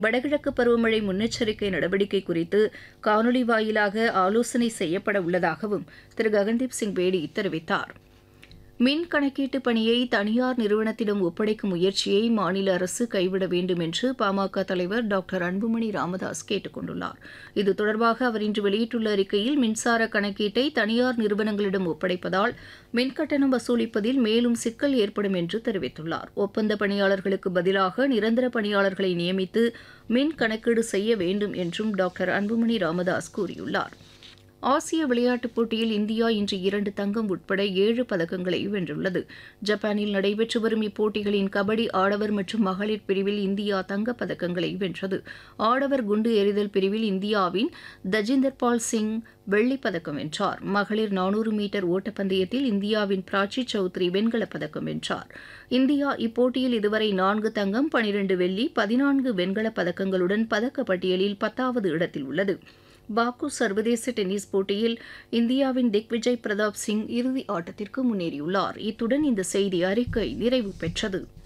வடகிழக்கு பருவமழை முன்னெச்சரிக்கை நடவடிக்கை குறித்து காணொலி வாயிலாக ஆலோசனை செய்யப்பட உள்ளதாகவும் திரு ககன்தீப் சிங் பேடி தெரிவித்தார் மின் கணக்கீட்டு பணியை தனியார் நிறுவனத்திடம் ஒப்படைக்கும் முயற்சியை மாநில அரசு கைவிட வேண்டும் என்று பாமக தலைவர் டாக்டர் அன்புமணி ராமதாஸ் கேட்டுக் கொண்டுள்ளார் இது தொடர்பாக அவர் இன்று வெளியிட்டுள்ள அறிக்கையில் மின்சார கணக்கீட்டை தனியார் நிறுவனங்களிடம் ஒப்படைப்பதால் மின்கட்டணம் வசூலிப்பதில் மேலும் சிக்கல் ஏற்படும் என்று தெரிவித்துள்ளார் ஒப்பந்த பணியாளர்களுக்கு பதிலாக நிரந்தர பணியாளர்களை நியமித்து மின் கணக்கீடு செய்ய வேண்டும் என்றும் டாக்டர் அன்புமணி ராமதாஸ் கூறியுள்ளார் ஆசிய விளையாட்டுப் போட்டியில் இந்தியா இன்று இரண்டு தங்கம் உட்பட ஏழு பதக்கங்களை வென்றுள்ளது ஜப்பானில் நடைபெற்று வரும் இப்போட்டிகளின் கபடி ஆடவர் மற்றும் மகளிர் பிரிவில் இந்தியா தங்கப் பதக்கங்களை வென்றது ஆடவர் குண்டு எறிதல் பிரிவில் இந்தியாவின் தஜிந்தர் பால் சிங் வெள்ளிப் பதக்கம் வென்றார் மகளிர் நானூறு மீட்டர் ஓட்டப்பந்தயத்தில் இந்தியாவின் பிராச்சி சௌத்ரி வெண்கலப் பதக்கம் வென்றார் இந்தியா இப்போட்டியில் இதுவரை நான்கு தங்கம் பனிரண்டு வெள்ளி பதினான்கு வெண்கலப் பதக்கங்களுடன் பதக்கப்பட்டியலில் பத்தாவது இடத்தில் உள்ளது பாக்கு சர்வதேச டென்னிஸ் போட்டியில் இந்தியாவின் திக்விஜய் பிரதாப் சிங் இறுதி ஆட்டத்திற்கு முன்னேறியுள்ளார் இத்துடன் இந்த செய்தி அறிக்கை நிறைவு பெற்றது